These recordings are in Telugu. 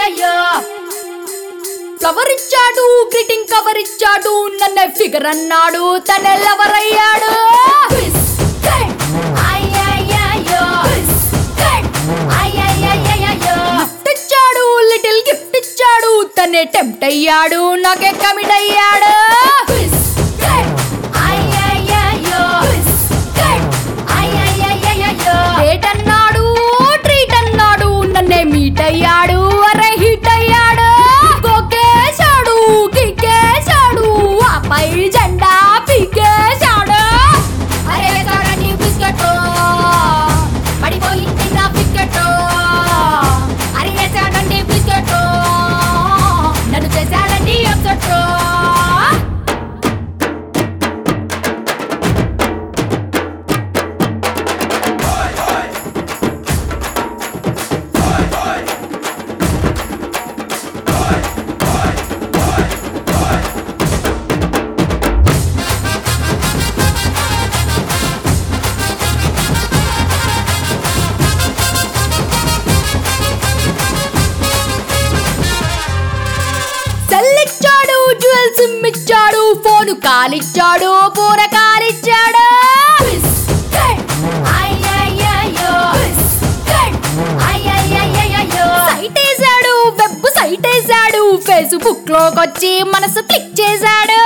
అయ్యయ్యయ్యయ్యో. ఫ్లవర్ ఇచ్చాడు గ్రీటింగ్ కవర్ ఇచ్చాడు నన్నే ఫిగర్ అన్నాడు తనెల్లవరయ్యాడు గిఫ్ట్ ఇచ్చాడు లిటిల్ గిఫ్ట్ ఇచ్చాడు తనే టెంప్ట్ అయ్యాడు నాకే కమిట్ అయ్యాడు డేట్ అన్నాడు ట్రీట్ అన్నాడు నన్నే మీట్ అయ్యాడు అరే హిట్ అయ్యాడు కొక్కేశాడు కిక్కేశాడు ఆపై జెండా పీకేశాడు అరే చూడండి బిస్కెట్ పడిపోయింది నా బిస్కెట్ అరే వేసాడండి బిస్కెట్ నన్ను చేశాడండి అప్సెట్ సెల్లిచ్చాడు జ్యువెల్ సిమ్ ఇచ్చాడు ఫోను కాలిచ్చాడు పూర కాలిచ్చాడు సైట్ వేసాడు వెబ్ సైట్ వేసాడు ఫేస్బుక్ లోకి వచ్చి మనసు క్లిక్ చేశాడు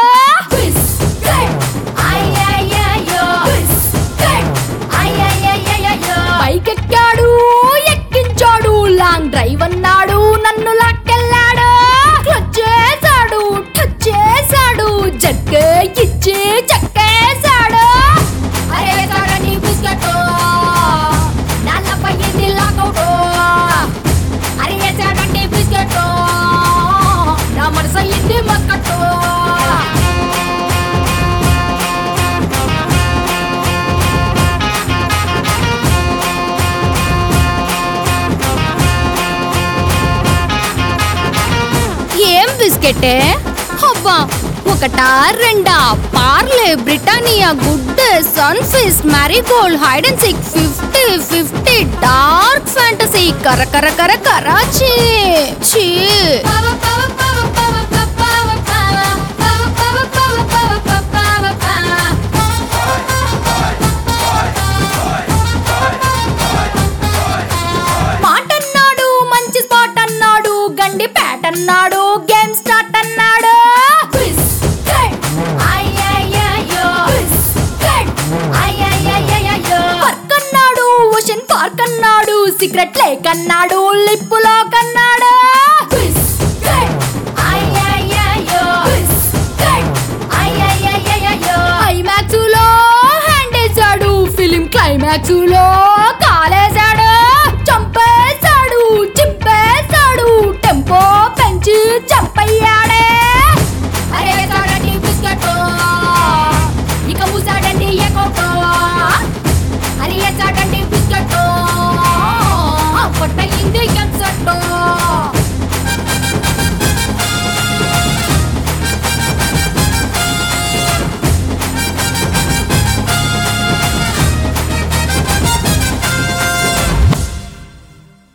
పైకెక్కాడు ఎక్కించాడు లాంగ్ డ్రైవ్ అన్నాడు నన్ను లాక్కెళ్ళాడు క్లచ్ చేశాడు టచ్ చేశాడు జగ్గే ఇచ్చి చెక్కేశాడు అరే చూడండి బిస్కెట్ నాన్నపై ఇది లాకౌట్ అరే వేసాడండి బిస్కెట్ నా మనసు అయ్యింది మస్కట్టు ఏం బిస్కెటే అబ్బా ఒకటా రెండా Parle Britannia good Sunfeast Marigold hide and seek fifty fifty dark fantasy కర కర కర కరాచీ చీ మాట అన్నాడు మంచి స్పాట్ అన్నాడు గండి ప్యాట్ అన్నాడు గేమ్ స్టార్ట్ అన్నాడు వర్క్ అన్నాడు ఓషన్ పార్క్ అన్నాడు సిగరెట్ లేక్ అన్నాడు లిప్పులో కన్నాడు ఐమాక్స్ లో హ్యాండ్ వేసాడు ఫిలిం క్లైమాక్స్ లో